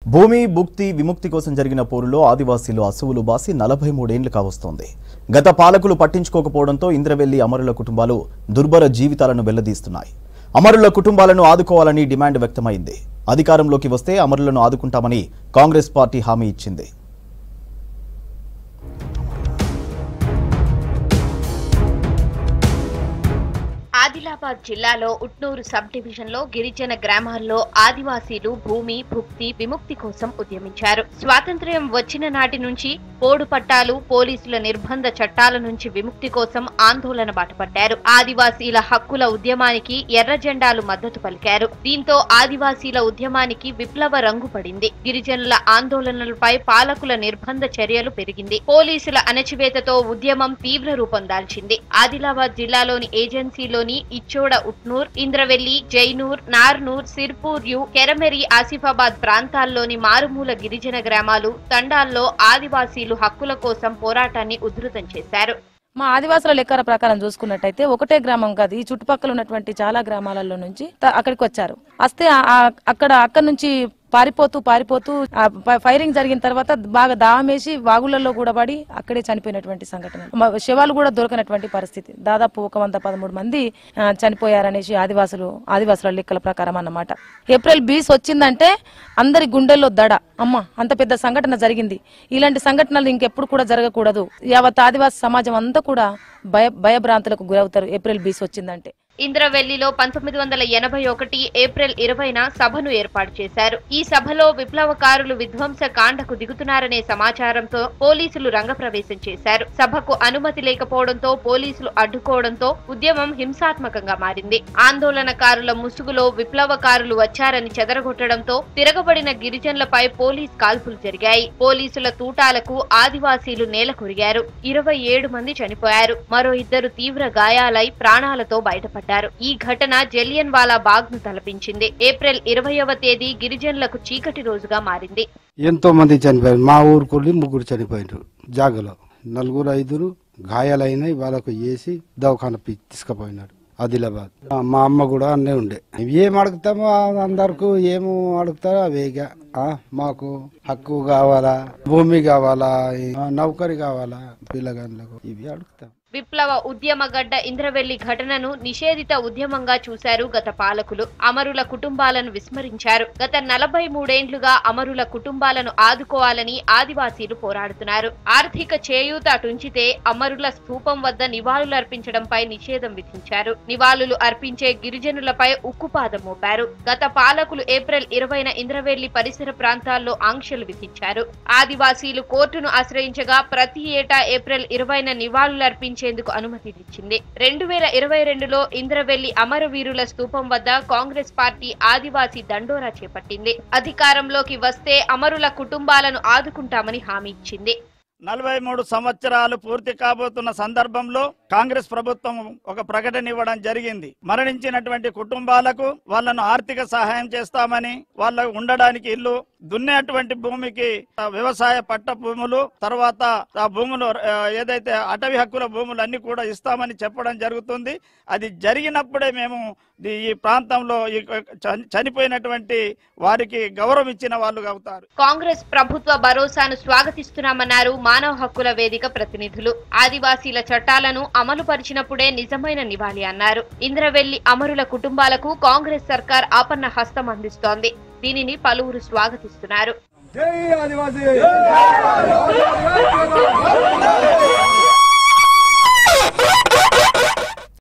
భూమి భుక్తి విముక్తి కోసం జరిగిన పోరులో ఆదివాసీలు అసువులు బాసి నలభై మూడేండ్లు కావస్తోంది గత పాలకులు పట్టించుకోకపోవడంతో ఇంద్రవెల్లి అమరుల కుటుంబాలు దుర్భర జీవితాలను వెల్లదీస్తున్నాయి అమరుల కుటుంబాలను ఆదుకోవాలని డిమాండ్ వ్యక్తమైంది అధికారంలోకి వస్తే అమరులను ఆదుకుంటామని కాంగ్రెస్ పార్టీ హామీ ఇచ్చింది ఆదిలాబాద్ జిల్లాలో ఉట్నూరు సబ్ డివిజన్ లో గిరిజన గ్రామాల్లో ఆదివాసీలు భూమి భుక్తి విముక్తి కోసం ఉద్యమించారు స్వాతంత్ర్యం వచ్చిన నాటి నుంచి పోడు పట్టాలు పోలీసుల నిర్బంధ చట్టాల నుంచి విముక్తి కోసం ఆందోళన బాటపట్టారు ఆదివాసీల హక్కుల ఉద్యమానికి ఎర్ర జెండాలు మద్దతు పలికారు దీంతో ఆదివాసీల ఉద్యమానికి విప్లవ రంగు పడింది గిరిజనుల ఆందోళనలపై పాలకుల నిర్బంధ చర్యలు పెరిగింది పోలీసుల అణచివేతతో ఉద్యమం తీవ్ర రూపం దాల్చింది ఆదిలాబాద్ జిల్లాలోని ఏజెన్సీలోని ఇచ్చోడ ఉట్నూర్ ఇంద్రవెల్లి జైనూర్ నార్నూర్ సిర్పూర్ యు కెరమెరి ఆసిఫాబాద్ ప్రాంతాల్లోని మారుమూల గిరిజన గ్రామాలు తండాల్లో ఆదివాసీలు హక్కుల కోసం పోరాటాన్ని ఉధృతం చేశారు మా ఆదివాసుల లెక్కల ప్రకారం చూసుకున్నట్టయితే ఒకటే గ్రామం కాదు ఈ చుట్టుపక్కల ఉన్నటువంటి చాలా గ్రామాలలో నుంచి త- అక్కడికి వచ్చారు వస్తే ఆ- ఆ- అక్కడ అక్కడ నుంచి పారిపోతూ పారిపోతూ ఆ ఫ- ఫైరింగ్ జరిగిన తర్వాత బాగా దాహం వేసి వాగులలో కూడా పడి అక్కడే చనిపోయినటువంటి సంఘటన మ- శవాలు కూడా దొరకనటువంటి పరిస్థితి దాదాపు ఒక వంద పదమూడు మంది ఆ, చనిపోయారనేసి ఆదివాసులు ఆదివాసుల లెక్కల ప్రకారం అన్నమాట ఏప్రిల్ బీస్ వచ్చిందంటే అందరి గుండెల్లో దడ అమ్మ అంత పెద్ద సంఘటన జరిగింది ఇలాంటి సంఘటనలు ఇంకెప్పుడు కూడా జరగకూడదు యావత్ ఆదివాసి సమాజం అంతా కూడా భయ భయభ్రాంతులకు గురవుతారు ఏప్రిల్ బీస్ వచ్చిందంటే ఇంద్రవెల్లిలో పంతొమ్మిది వందల ఎనభై ఒకటి ఏప్రిల్ ఇరవైన సభను ఏర్పాటు చేశారు ఈ సభలో విప్లవకారులు విధ్వంస కాండకు దిగుతున్నారనే సమాచారంతో పోలీసులు రంగప్రవేశం చేశారు సభకు అనుమతి లేకపోవడంతో పోలీసులు అడ్డుకోవడంతో ఉద్యమం హింసాత్మకంగా మారింది ఆందోళనకారుల ముసుగులో విప్లవకారులు వచ్చారని చెదరగొట్టడంతో తిరగబడిన గిరిజనులపై పోలీస్ కాల్పులు జరిగాయి పోలీసుల తూటాలకు ఆదివాసీలు నేల కొరిగారు ఇరవై ఏడు మంది చనిపోయారు మరో ఇద్దరు తీవ్ర గాయాలై ప్రాణాలతో బయటపడ్డారు ఈ ఘటన జలియన్ వాలా బాగ్ ను తలపించింది ఏప్రిల్ ఇరవయవ తేదీ గిరిజనులకు చీకటి రోజుగా మారింది ఎంతో మంది చనిపోయారు మా ఊరుకుళ్ళి ముగ్గురు చనిపోయారు జాగలో నలుగురు ఐదుగురు గాయాలైనాయి వాళ్ళకు వేసి దవాఖాన పి- తీసుకుపోయినారు ఆదిలాబాద్ ఆ, మా అమ్మ కూడా అన్నే ఉండే ఏం అడుగుతామో అందరికి ఏమో అడుగుతారో అవేగా ఆ, మాకు హక్కు కావాలా భూమి కావాలా ఆ, నౌకరి కావాలా పిల్లగాళ్ళకు ఇవి అడుగుతాం విప్లవ ఉద్యమగడ్డ ఇంద్రవెల్లి ఘటనను నిషేధిత ఉద్యమంగా చూశారు గత పాలకులు అమరుల కుటుంబాలను విస్మరించారు గత నలభై మూడేండ్లుగా అమరుల కుటుంబాలను ఆదుకోవాలని ఆదివాసీలు పోరాడుతున్నారు ఆర్థిక చేయూత అటుంచితే అమరుల స్థూపం వద్ద నివాళులర్పించడంపై నిషేధం విధించారు నివాళులు అర్పించే గిరిజనులపై ఉక్కుపాదం మోపారు గత పాలకులు ఏప్రిల్ ఇరవైన ఇంద్రవెల్లి పరిసర ప్రాంతాల్లో ఆంక్షలు విధించారు ఆదివాసీలు కోర్టును ఆశ్రయించగా ప్రతి ఏటా ఏప్రిల్ ఇరవైన నివాళులర్పించేందుకు అనుమతినిచ్చింది రెండు వేల ఇరవై రెండులో ఇంద్రవెల్లి అమరవీరుల స్తూపం వద్ద కాంగ్రెస్ పార్టీ ఆదివాసీ దండోరా చేపట్టింది అధికారంలోకి వస్తే అమరుల కుటుంబాలను ఆదుకుంటామని హామీ ఇచ్చింది నలభై మూడు సంవత్సరాలు పూర్తి కాబోతున్న సందర్భంలో కాంగ్రెస్ ప్రభుత్వం ఒక ప్రకటన ఇవ్వడం జరిగింది మరణించినటువంటి కుటుంబాలకు వాళ్ళను ఆర్థిక సహాయం చేస్తామని వాళ్ళకు ఉండడానికి ఇల్లు దున్నేటువంటి భూమికి ఆ, వ్యవసాయ పట్ట భూములు తర్వాత ఆ భూములు ఆ, ఏదైతే అటవీ హక్కుల భూములు అన్ని కూడా ఇస్తామని చెప్పడం జరుగుతుంది అది జరిగినప్పుడే మేము ది- ఈ ప్రాంతంలో ఈ చని- చనిపోయినటువంటి వారికి గౌరవం ఇచ్చిన వాళ్ళు అవుతారు కాంగ్రెస్ ప్రభుత్వ భరోసాను స్వాగతిస్తున్నామన్నారు మానవ హక్కుల వేదిక ప్రతినిధులు ఆదివాసీల చట్టాలను అమలు పరిచినప్పుడే నిజమైన నివాళి అన్నారు ఇంద్రవెల్లి అమరుల కుటుంబాలకు కాంగ్రెస్ సర్కార్ ఆపన్న హస్తం అందిస్తోంది దీనిని పలువురు స్వాగతిస్తున్నారు జై ఆదివాసీ